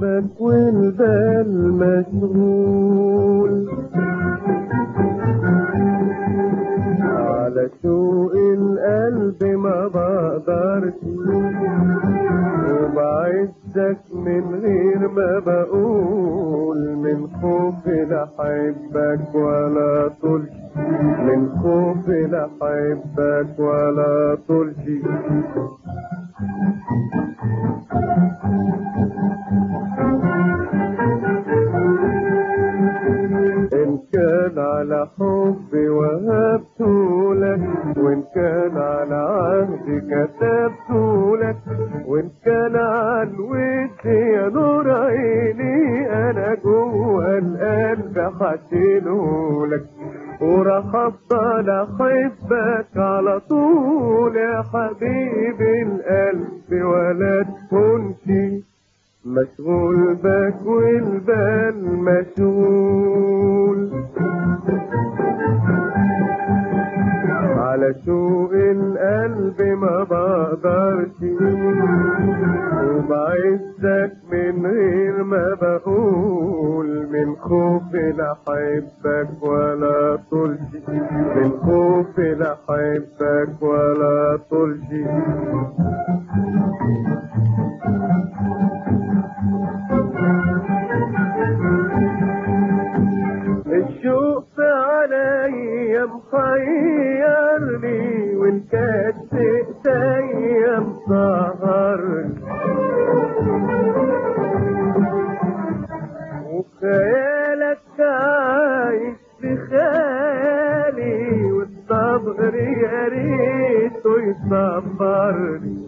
احبك والبال مشغول على شوق القلب ما بقدرش وبعزك من غير ما بقول من خوف لا احبك ولا طولش من خوف لا احبك ولا طولش إن كان على حبي وهبته لك وإن كان على عهدي كتبته لك وإن كان عن ودي يا نور عيني أنا جوه القلب حشيله لك وراح أفضل أحبك على طول يا حبيبي القلب ولا تكونش مشغول بك والبال مشغول على شوق القلب ما بقدرش وبعزك من غير ما بقول من خوف لا احبك ولا طولش من خوف لا احبك ولا طولش الشوق عليا محيرني وان كانت ايديا مسهرني وخيالك عايش في خيالي والصبر يا ريته يصبرني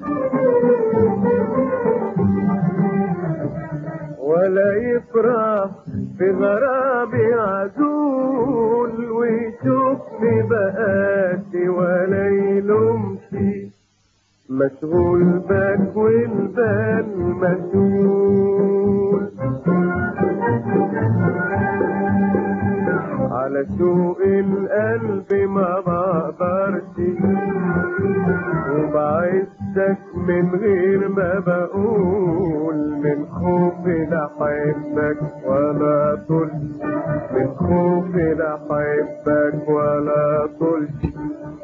ولا يفرح بغرامي عزول ويشوفني بقاسي ولا يلومشي مشغول بك والبال مشغول على شوق القلب ما بقدرش وبعزك من غير ما بقول من خوفي لا احبك ولا طولش من خوفي لا احبك ولا طولش